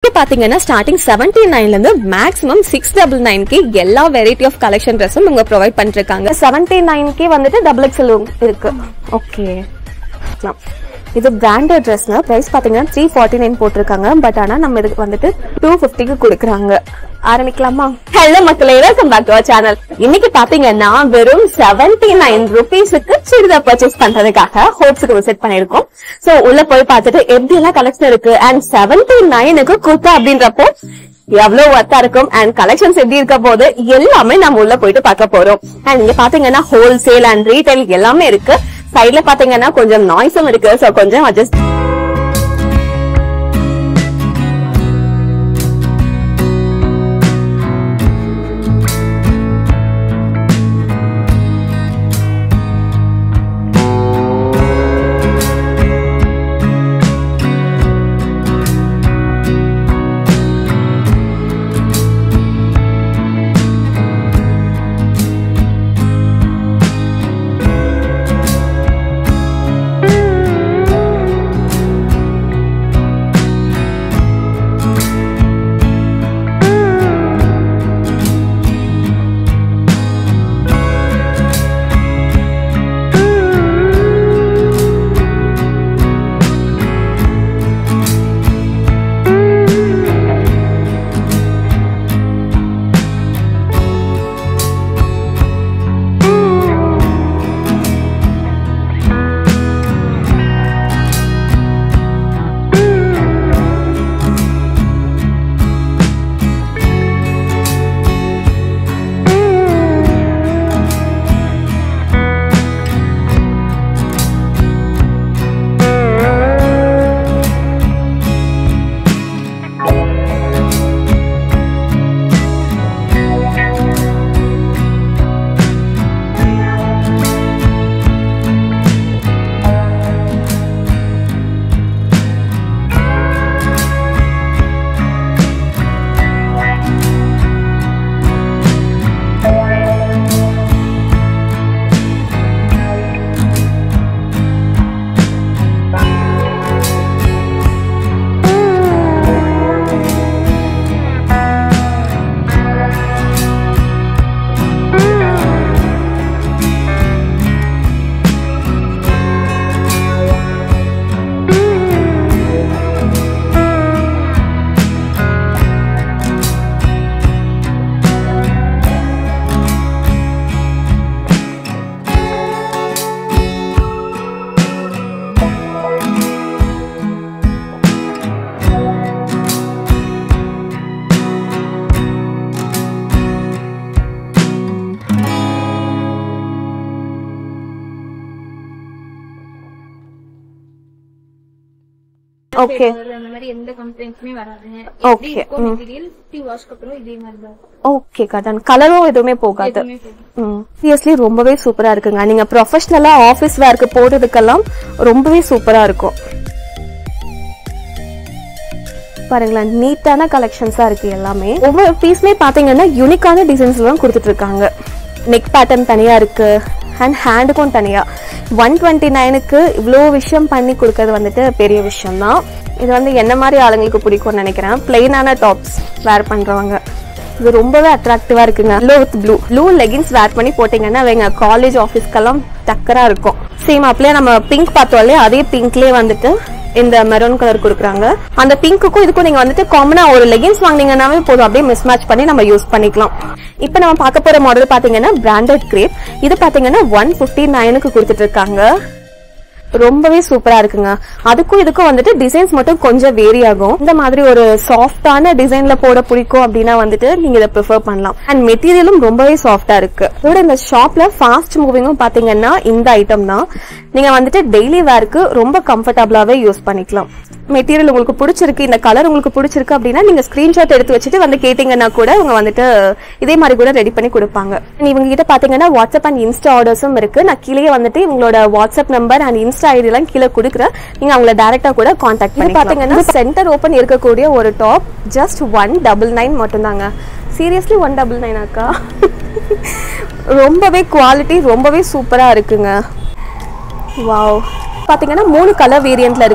பாத்தீங்கன்னா starting seventy நைன்ல இருந்து மேக்ஸிமம் சிக்ஸ் டபுள் நைன்க்கு எல்லா வெரைட்டி ஆஃப் கலெக்ஷன் ட்ரெஸ்ஸும் இவங்க ப்ரொவைட் பண்ணிருக்காங்க செவன்டி நைன்கே வந்துட்டு டபுள் எக்ஸல் இருக்கு ஓகே இது பிராண்டட் ட்ரெஸ்னா பிரைஸ் பாத்தீங்கன்னா த்ரீ ஃபார்ட்டி நைன் போட்டிருக்காங்க பட் ஆனா நம்ம இதுக்கு வந்துட்டு டூ ஃபிஃப்டிக்கு கொடுக்குறாங்க ஆரம்பிக்கலாமா ஹலோ மக்களே welcome back to our channel இன்னைக்கு பாத்தீங்கன்னா வெறும் செவன்டி நைன் ருபீஸுக்கு சுடிதார் பர்ச்சேஸ் பண்றதுக்காக ஹோப்ஸுக்கு விசிட் பண்ணிருக்கோம் சோ உள்ள போய் பார்த்துட்டு எப்படி எல்லாம் கலெக்ஷன் இருக்கு அண்ட் செவன்டி நைனுக்கு குர்த்தா அப்படின்றப்போ எவ்வளவு ஒர்த்தா இருக்கும் அண்ட் கலெக்ஷன்ஸ் எப்படி இருக்க போது எல்லாமே நம்ம உள்ள போயிட்டு பார்க்க போறோம் அண்ட் இங்க பாத்தீங்கன்னா ஹோல்சேல் அண்ட் ரீட்டைல் எல்லாமே இருக்கு சைட்ல பாத்தீங்கன்னா கொஞ்சம் நாய்ஸும் இருக்கு சோ கொஞ்சம் அட்ஜஸ்ட் ஓகே அந்த மாதிரி எந்த கம்ப்ளைண்ட்ஸுமே வராதுங்க Okay, ம். மெட்டீரியல் ஃபிஃப்டி வாஷ்க்கு அப்புறம் இதே மாதிரி தான் ஓகே கடன் கலரும் எதுவுமே போகாது எதுவுமே போகும் சீரியஸ்லி ரொம்பவே சூப்பரா இருக்குங்க நீங்க ப்ரொஃபஷனலா ஆபீஸ் வேர்க்கு போடுறதுக்கெல்லாம் ரொம்பவே சூப்பரா இருக்கும் பாருங்களேன் நீட்டான கலெக்ஷன்ஸா இருக்கு எல்லாமே ஒவ்வொரு பீஸ்மே பாத்தீங்கன்னா யூனிக்கான டிசைன்ஸ்ல தான் கொடுத்துட்டு இருக்காங்க நெக் பேட்டர்ன் தனியா இருக்கு அண்ட் ஹேண்டுக்கும் தனியா ஒன் டுவெண்ட்டி நைனுக்கு இவ்வளோ விஷயம் பண்ணி கொடுக்கறது வந்துட்டு பெரிய விஷயம் தான் இது வந்து என்ன மாதிரி ஆளுங்களுக்கு பிடிக்கும்னு நினைக்கிறேன் பிளெயினான டாப்ஸ் வேர் பண்றவங்க இது ரொம்பவே அட்ராக்டிவா இருக்குங்க blue with blue blue leggings wear பண்ணி போட்டீங்கன்னா அவங்க காலேஜ் ஆஃபீஸ்க்கெல்லாம் டக்கரா இருக்கும் சேம் அப்படியே நம்ம பிங்க் பார்த்தோம் இல்லையா அதே பிங்க்லயே வந்துட்டு இந்த மெரூன் கலர் கொடுக்குறாங்க அந்த பிங்க்குக்கும் இதுக்கும் நீங்க வந்துட்டு காமனா ஒரு லெகின்ஸ் வாங்குனீங்கன்னாவே போதும் அப்படியே மிஸ் மேட்ச் பண்ணி நம்ம யூஸ் பண்ணிக்கலாம் இப்போ நம்ம பார்க்க போற மாடல் பாத்தீங்கன்னா பிராண்டட் கிரேப் இது பாத்தீங்கன்னா ஒன் பிப்டி நைனுக்கு கொடுத்துட்டு இருக்காங்க ரொம்பவே சூப்பரா இருக்குங்க அதுக்கும் இதுக்கும் வந்துட்டு டிசைன்ஸ் மட்டும் கொஞ்சம் வேரி ஆகும் இந்த மாதிரி ஒரு சாஃப்டான டிசைன்ல போட பிடிக்கும் அப்படின்னா வந்துட்டு நீங்க இதை ப்ரிஃபர் பண்ணலாம் அண்ட் மெட்டீரியலும் ரொம்பவே சாஃப்டா இருக்கு அதோட இந்த ஷாப்ல ஃபாஸ்ட் மூவிங்கும் பாத்தீங்கன்னா இந்த ஐட்டம் தான் நீங்க வந்துட்டு டெய்லி வேர்க்கு ரொம்ப கம்ஃபர்டபுளாவே யூஸ் பண்ணிக்கலாம் மெட்டீரியல் உங்களுக்கு பிடிச்சிருக்கு இந்த கலர் உங்களுக்கு பிடிச்சிருக்கு அப்படின்னா நீங்க ஸ்கிரீன்ஷாட் எடுத்து வச்சுட்டு வந்து கேட்டீங்கன்னா கூட அவங்க வந்துட்டு இதே மாதிரி கூட ரெடி பண்ணி கொடுப்பாங்க இவங்க கிட்ட பாத்தீங்கன்னா வாட்ஸ்அப் அண்ட் இன்ஸ்டா ஆர்டர்ஸும் இருக்கு நான் கீழே வந்துட்டு இவங்களோட WhatsApp number and insta ID எல்லாம் கீழே கொடுக்குறேன் நீங்க அவங்கள டைரக்டா கூட காண்டாக்ட் பண்ணி பாத்தீங்கன்னா சென்டர் ஓபன் இருக்கக்கூடிய ஒரு top just one double nine மட்டும்தாங்க சீரியஸ்லி ஒன் டபுள் நைன் அக்கா ரொம்பவே குவாலிட்டி ரொம்பவே சூப்பரா இருக்குங்க வாவ் பாத்தீங்கன்னா மூணு கலர் வேரியன்ட்ல இருக்கு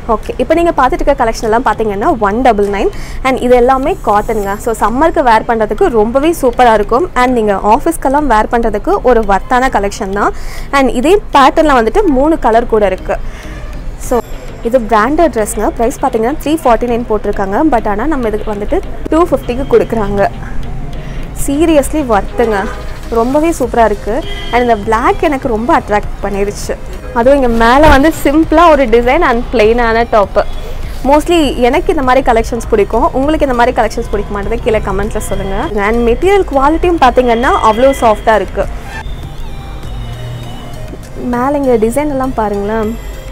ஓகே இப்போ நீங்கள் பார்த்துட்டு இருக்க கலெக்ஷன் எல்லாம் பார்த்தீங்கன்னா ஒன் டபுள் நைன் அண்ட் இது எல்லாமே காட்டனுங்க ஸோ சம்மருக்கு வேர் பண்ணுறதுக்கு ரொம்பவே சூப்பராக இருக்கும் அண்ட் நீங்கள் ஆஃபீஸ்க்கெல்லாம் வேர் பண்ணுறதுக்கு ஒரு வர்த்தான கலெக்ஷன் தான் அண்ட் இதே பேட்டர்னில் வந்துட்டு மூணு கலர் கூட இருக்குது ஸோ இது பிராண்டட் ட்ரெஸ்ங்க ப்ரைஸ் பார்த்தீங்கன்னா த்ரீ ஃபார்ட்டி நைன் போட்டிருக்காங்க பட் ஆனால் நம்ம இதுக்கு வந்துட்டு டூ ஃபிஃப்டிக்கு கொடுக்குறாங்க சீரியஸ்லி ஒர்த்துங்க ரொம்பவே சூப்பராக இருக்குது அண்ட் இந்த Black எனக்கு ரொம்ப அட்ராக்ட் பண்ணிருச்சு அதுவும் இங்கே மேலே வந்து சிம்பிளாக ஒரு டிசைன் அண்ட் பிளெயினான டாப்பு மோஸ்ட்லி எனக்கு இந்த மாதிரி கலெக்ஷன்ஸ் பிடிக்கும் உங்களுக்கு இந்த மாதிரி கலெக்ஷன்ஸ் பிடிக்க மாட்டேது கீழே கமெண்ட்டில் சொல்லுங்கள் அண்ட் மெட்டீரியல் குவாலிட்டியும் பார்த்தீங்கன்னா அவ்வளோ சாஃப்டாக இருக்குது மேலே இங்கே டிசைன் எல்லாம் பாருங்களேன்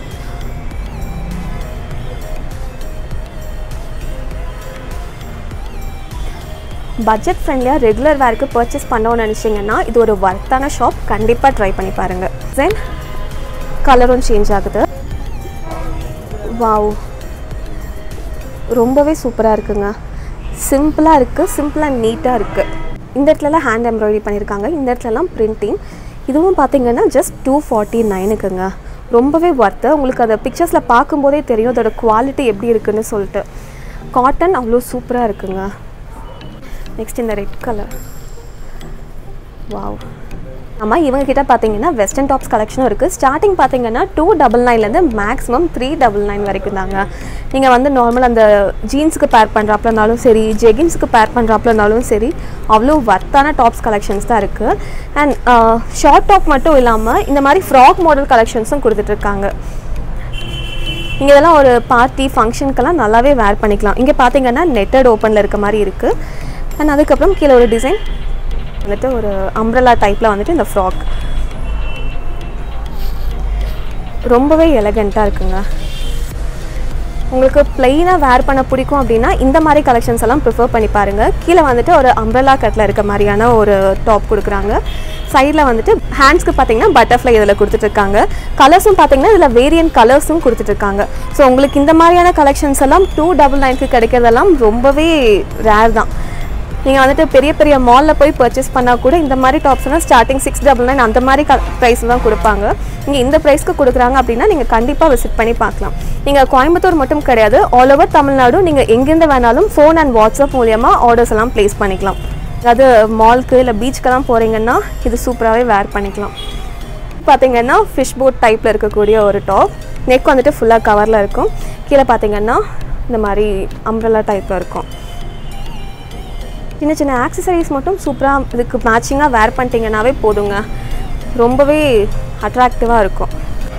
பட்ஜெட் ஃப்ரெண்ட்லியாக ரெகுலர் வேருக்கு பர்ச்சேஸ் பண்ணணும்னு நினச்சிங்கன்னா இது ஒரு ஒர்த்தான ஷாப் கண்டிப்பாக ட்ரை பண்ணி பாருங்கள் தென் கலரும் சேஞ்ச் ஆகுது வாவ் ரொம்பவே சூப்பராக இருக்குங்க சிம்பிளாக இருக்குது சிம்பிளாக நீட்டாக இருக்குது இந்த இடத்துலலாம் ஹேண்ட் எம்ப்ராய்டரி பண்ணியிருக்காங்க இந்த இடத்துலலாம் பிரிண்டிங் இதுவும் பார்த்தீங்கன்னா ஜஸ்ட் டூ ஃபார்ட்டி நைனுக்குங்க ரொம்பவே ஒர்த்து உங்களுக்கு அதை பிக்சர்ஸில் பார்க்கும்போதே தெரியும் அதோட குவாலிட்டி எப்படி இருக்குன்னு சொல்லிட்டு காட்டன் அவ்வளோ சூப்பராக இருக்குங்க நெக்ஸ்ட் இந்த ரெட் கலர் வாவ் ஆமாம் இவங்க கிட்ட பார்த்தீங்கன்னா வெஸ்டர்ன் டாப்ஸ் கலெக்ஷனும் இருக்குது ஸ்டார்டிங் பார்த்தீங்கன்னா டூ டபுள் நைன்லேருந்து மேக்ஸிமம் த்ரீ டபுள் நைன் வரைக்கும் தாங்க நீங்கள் வந்து நார்மல் அந்த ஜீன்ஸுக்கு பேர் பண்ணுறாப்புல இருந்தாலும் சரி ஜெகின்ஸுக்கு பேர் பண்ணுறாப்புல இருந்தாலும் சரி அவ்வளோ வர்த்தான டாப்ஸ் கலெக்ஷன்ஸ் தான் இருக்குது அண்ட் ஷார்ட் டாப் மட்டும் இல்லாமல் இந்த மாதிரி ஃப்ராக் மாடல் கலெக்ஷன்ஸும் கொடுத்துட்ருக்காங்க இங்கே இதெல்லாம் ஒரு பார்ட்டி ஃபங்க்ஷனுக்கெல்லாம் நல்லாவே வேர் பண்ணிக்கலாம் இங்கே பார்த்தீங்கன்னா நெட்டட் ஓப்பனில் இருக்க மாதிரி இருக்குது அண்ட் அதுக்கப்புறம் கீழே ஒரு டிசைன் வந்துட்டு ஒரு அம்ப்ரலா டைப்பில் வந்துட்டு இந்த ஃப்ராக் ரொம்பவே எலகண்ட்டாக இருக்குங்க உங்களுக்கு பிளெயினாக வேர் பண்ண பிடிக்கும் அப்படின்னா இந்த மாதிரி கலெக்ஷன்ஸ் எல்லாம் ப்ரிஃபர் பண்ணி பாருங்கள் கீழே வந்துட்டு ஒரு அம்ப்ரலா கட்டில் இருக்க மாதிரியான ஒரு டாப் கொடுக்குறாங்க சைடில் வந்துட்டு ஹேண்ட்ஸ்க்கு பார்த்தீங்கன்னா பட்டர்ஃப்ளை இதில் கொடுத்துட்ருக்காங்க கலர்ஸும் பார்த்தீங்கன்னா இதில் வேரியன்ட் கலர்ஸும் கொடுத்துட்ருக்காங்க ஸோ உங்களுக்கு இந்த மாதிரியான கலெக்ஷன்ஸ் எல்லாம் டூ டபுள் நைனுக்கு கிடைக்கிறதெல்லாம் ரொம்பவே ரேர் தான் நீங்கள் வந்துட்டு பெரிய பெரிய மாலில் போய் பர்ச்சேஸ் பண்ணால் கூட இந்த மாதிரி டாப்ஸ்லாம் ஸ்டார்டிங் சிக்ஸ் டபுள் நைன் அந்த மாதிரி க ப்ரைஸ் தான் கொடுப்பாங்க இங்கே இந்த ப்ரைஸ்க்கு கொடுக்குறாங்க அப்படின்னா நீங்கள் கண்டிப்பாக விசிட் பண்ணி பார்க்கலாம் நீங்கள் கோயம்புத்தூர் மட்டும் கிடையாது ஆல் ஓவர் தமிழ்நாடு நீங்கள் எங்கேருந்து வேணாலும் ஃபோன் அண்ட் வாட்ஸ்அப் மூலியமாக ஆர்டர்ஸ் எல்லாம் ப்ளேஸ் பண்ணிக்கலாம் அதாவது மால்க்கு இல்லை பீச்சுக்கெல்லாம் போகிறீங்கன்னா இது சூப்பராகவே வேர் பண்ணிக்கலாம் பார்த்தீங்கன்னா ஃபிஷ் போட் டைப்பில் இருக்கக்கூடிய ஒரு டாப் நெக் வந்துட்டு ஃபுல்லாக கவரில் இருக்கும் கீழே பார்த்தீங்கன்னா இந்த மாதிரி அம்ப்ரலா டைப்பில் இருக்கும் சின்ன சின்ன ஆக்சசரிஸ் மட்டும் சூப்பராக இதுக்கு மேட்சிங்காக வேர் பண்ணிட்டீங்கன்னாவே போதுங்க ரொம்பவே அட்ராக்டிவாக இருக்கும்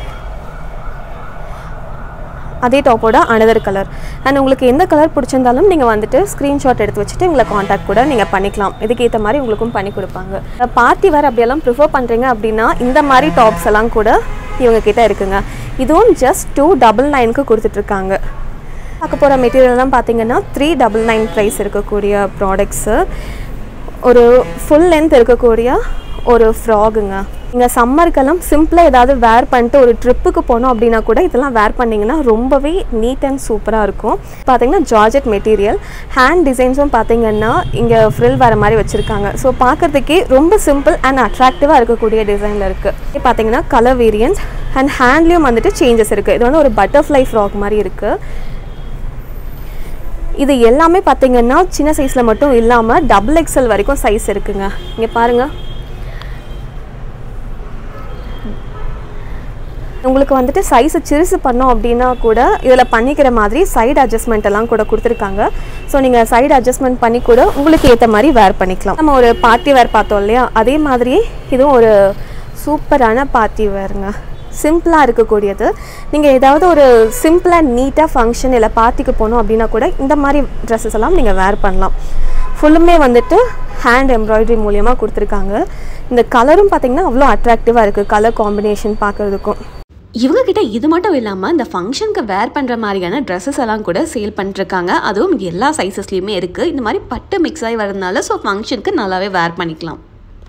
அதே டாப்போட அனதர் கலர் அண்ட் உங்களுக்கு எந்த கலர் பிடிச்சிருந்தாலும் நீங்கள் வந்துட்டு ஸ்க்ரீன்ஷாட் எடுத்து வச்சுட்டு எங்களை காண்டாக்ட் கூட நீங்கள் பண்ணிக்கலாம் இதுக்கு ஏற்ற மாதிரி உங்களுக்கும் பண்ணி கொடுப்பாங்க பார்ட்டி வேர் அப்படியெல்லாம் ப்ரிஃபர் பண்ணுறீங்க அப்படின்னா இந்த மாதிரி டாப்ஸ் எல்லாம் கூட இவங்க கிட்ட இருக்குங்க இதுவும் ஜஸ்ட் டூ டபுள் நைனுக்கு கொடுத்துட்ருக்காங்க பார்க்க போகிற மெட்டீரியல்லாம் பார்த்தீங்கன்னா த்ரீ டபுள் நைன் ப்ரைஸ் இருக்கக்கூடிய ப்ராடக்ட்ஸு ஒரு ஃபுல் லென்த் இருக்கக்கூடிய ஒரு ஃப்ராகுங்க இங்கே சம்மருக்கெல்லாம் சிம்பிளாக ஏதாவது வேர் பண்ணிட்டு ஒரு ட்ரிப்புக்கு போனோம் அப்படின்னா கூட இதெல்லாம் வேர் பண்ணிங்கன்னா ரொம்பவே நீட் அண்ட் சூப்பராக இருக்கும் பார்த்தீங்கன்னா ஜார்ஜெட் மெட்டீரியல் ஹேண்ட் டிசைன்ஸும் பார்த்தீங்கன்னா இங்கே ஃப்ரில் வர மாதிரி வச்சுருக்காங்க ஸோ பார்க்குறதுக்கே ரொம்ப சிம்பிள் அண்ட் அட்ராக்டிவாக இருக்கக்கூடிய டிசைனில் இருக்குது பார்த்தீங்கன்னா கலர் வேரியன்ஸ் அண்ட் ஹேண்ட்லேயும் வந்துட்டு சேஞ்சஸ் இருக்குது இது வந்து ஒரு பட்டர்ஃப்ளை ஃப்ராக் மாதிரி இருக்குது இது எல்லாமே பார்த்தீங்கன்னா சின்ன சைஸில் மட்டும் இல்லாமல் டபுள் எக்ஸல் வரைக்கும் சைஸ் இருக்குங்க இங்கே பாருங்கள் உங்களுக்கு வந்துட்டு சைஸை சிறுசு பண்ணோம் அப்படின்னா கூட இதில் பண்ணிக்கிற மாதிரி சைடு அட்ஜஸ்ட்மெண்ட் எல்லாம் கூட கொடுத்துருக்காங்க ஸோ நீங்கள் சைடு அட்ஜஸ்ட்மெண்ட் பண்ணி கூட உங்களுக்கு ஏற்ற மாதிரி வேர் பண்ணிக்கலாம் நம்ம ஒரு பார்ட்டி வேர் பார்த்தோம் இல்லையா அதே மாதிரியே இதுவும் ஒரு சூப்பரான பார்ட்டி வேருங்க சிம்பிளாக இருக்கக்கூடியது நீங்கள் ஏதாவது ஒரு சிம்பிளாக நீட்டாக ஃபங்க்ஷன் இல்லை பார்ட்டிக்கு போகணும் அப்படின்னா கூட இந்த மாதிரி ட்ரெஸ்ஸஸ் எல்லாம் நீங்கள் வேர் பண்ணலாம் ஃபுல்லுமே வந்துட்டு ஹேண்ட் எம்ப்ராய்டரி மூலியமாக கொடுத்துருக்காங்க இந்த கலரும் பார்த்தீங்கன்னா அவ்வளோ அட்ராக்டிவாக இருக்குது கலர் காம்பினேஷன் பார்க்குறதுக்கும் இவங்க கிட்ட இது மட்டும் இல்லாமல் இந்த ஃபங்க்ஷனுக்கு வேர் பண்ணுற மாதிரியான ட்ரெஸ்ஸஸ் எல்லாம் கூட சேல் பண்ணிட்டுருக்காங்க அதுவும் எல்லா சைஸஸ்லேயுமே இருக்குது இந்த மாதிரி பட்டு மிக்ஸ் ஆகி வரதுனால ஸோ ஃபங்க்ஷனுக்கு நல்லாவே வேர் பண்ணிக்கலாம்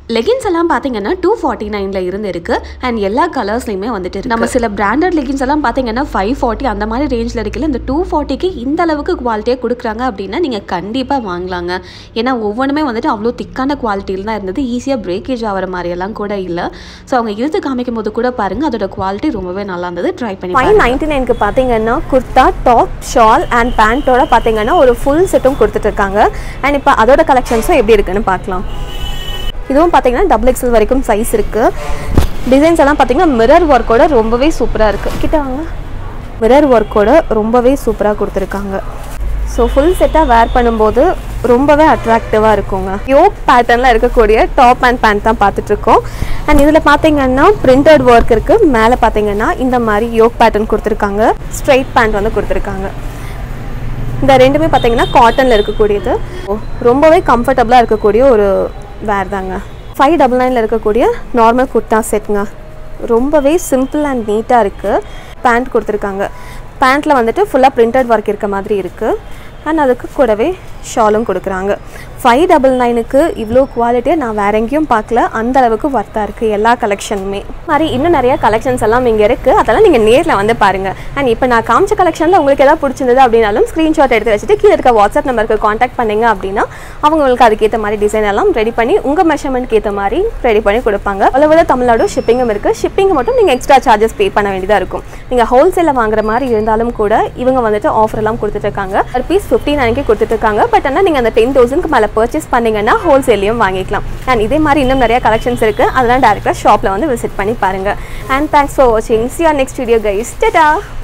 லெகின்ஸ் எல்லாம் பார்த்தீங்கன்னா டூ ஃபார்ட்டி நைனில் இருந்து இருக்கு அண்ட் எல்லா கலர்ஸ்லையுமே வந்துட்டு இருக்கு நம்ம சில பிராண்டட் லெகின்ஸ் எல்லாம் பார்த்தீங்கன்னா ஃபைவ் ஃபார்ட்டி அந்த மாதிரி ரேஞ்சில் இருக்குல்ல இந்த டூ ஃபார்ட்டிக்கு இந்த அளவுக்கு குவாலிட்டியாக கொடுக்குறாங்க அப்படின்னா நீங்கள் கண்டிப்பாக வாங்கலாங்க ஏன்னா ஒவ்வொன்றுமே வந்துட்டு அவ்வளோ திக்கான குவாலிட்டியில் தான் இருந்தது ஈஸியாக பிரேக்கேஜ் ஆகிற மாதிரியெல்லாம் கூட இல்லை ஸோ அவங்க இழுத்து காமிக்கும் போது கூட பாருங்கள் அதோட குவாலிட்டி ரொம்பவே நல்லா இருந்தது ட்ரை பண்ணி ஃபைவ் நைன்டி நைனுக்கு பார்த்தீங்கன்னா குர்தா டாப் ஷால் அண்ட் பேண்ட்டோட பார்த்தீங்கன்னா ஒரு ஃபுல் செட்டும் கொடுத்துட்ருக்காங்க அண்ட் இப்போ அதோட கலெக்ஷன்ஸும் எப்படி இருக்குன்னு பார்க்கலாம் இதுவும் பார்த்தீங்கன்னா டபுள் எக்ஸல் வரைக்கும் சைஸ் இருக்குது டிசைன்ஸ் எல்லாம் பார்த்தீங்கன்னா மிரர் ஒர்க்கோட ரொம்பவே சூப்பராக இருக்குது கிட்ட வாங்க மிரர் ஒர்க்கோட ரொம்பவே சூப்பராக கொடுத்துருக்காங்க ஸோ ஃபுல் செட்டாக வேர் பண்ணும்போது ரொம்பவே அட்ராக்டிவாக இருக்குங்க யோக் பேட்டர்னில் இருக்கக்கூடிய டாப் அண்ட் பேண்ட் தான் பார்த்துட்ருக்கோம் அண்ட் இதில் பார்த்தீங்கன்னா பிரிண்டட் ஒர்க் இருக்குது மேலே பார்த்தீங்கன்னா இந்த மாதிரி யோக் பேட்டர்ன் கொடுத்துருக்காங்க ஸ்ட்ரைட் பேண்ட் வந்து கொடுத்துருக்காங்க இந்த ரெண்டுமே பார்த்தீங்கன்னா காட்டனில் இருக்கக்கூடியது ஓ, ரொம்பவே கம்ஃபர்டபுளாக இருக்கக்கூடிய ஒரு வேர் தாங்க ஃபைவ் டபுள் நைனில் இருக்கக்கூடிய நார்மல் குர்தா செட்டுங்க ரொம்பவே சிம்பிள் அண்ட் நீட்டாக இருக்குது பேண்ட் கொடுத்துருக்காங்க பேண்ட்டில் வந்துட்டு ஃபுல்லாக பிரிண்டட் ஒர்க் இருக்க மாதிரி இருக்குது அண்ட் அதுக்கு கூடவே ஷாலும் கொடுக்குறாங்க ஃபைவ் டபுள் நைனுக்கு இவ்வளோ குவாலிட்டியை நான் வேற எங்கேயும் பார்க்கல அந்த அளவுக்கு ஒர்த்தாக இருக்குது எல்லா கலெக்ஷனுமே மாதிரி இன்னும் நிறைய கலெக்ஷன்ஸ் எல்லாம் இங்கே இருக்குது அதெல்லாம் நீங்கள் நேரில் வந்து பாருங்கள் அண்ட் இப்போ நான் காமிச்ச கலெக்ஷனில் உங்களுக்கு எதாவது பிடிச்சிருந்தது அப்படின்னாலும் ஸ்க்ரீன்ஷாட் எடுத்து வச்சுட்டு கீழே இருக்க வாட்ஸ்அப் நம்பருக்கு காண்டாக்ட் பண்ணீங்க அப்படின்னா அவங்க உங்களுக்கு அதுக்கேற்ற மாதிரி டிசைன் எல்லாம் ரெடி பண்ணி உங்கள் மெஷர்மெண்ட்க்கு ஏற்ற மாதிரி ரெடி பண்ணி கொடுப்பாங்க அளவில் தமிழ்நாடு ஷிப்பிங்கும் இருக்குது ஷிப்பிங் மட்டும் நீங்கள் எக்ஸ்ட்ரா சார்ஜஸ் பே பண்ண வேண்டியதாக இருக்கும் நீங்கள் ஹோல்சேலில் வாங்குற மாதிரி இருந்தாலும் கூட இவங்க வந்துட்டு ஆஃபர் எல்லாம் கொடுத்துட்ருக்காங்க ஒரு பீஸ் ஃபிஃப்டி நைனுக்கு கொடுத்துட்ருக்காங்க பட் ஆனால் நீங்கள் அந்த டென் தௌசண்ட்க்கு மேலே பர்ச்சேஸ் பண்ணீங்கன்னா ஹோல்சேலையும் வாங்கிக்கலாம் அண்ட் இதே மாதிரி இன்னும் நிறைய கலெக்ஷன்ஸ் இருக்குது அதெல்லாம் டேரெக்டாக ஷாப்பில் வந்து விசிட் பண்ணி பாருங்கள் அண்ட் தேங்க்ஸ் ஃபார் வாட்சிங் see are next video guys data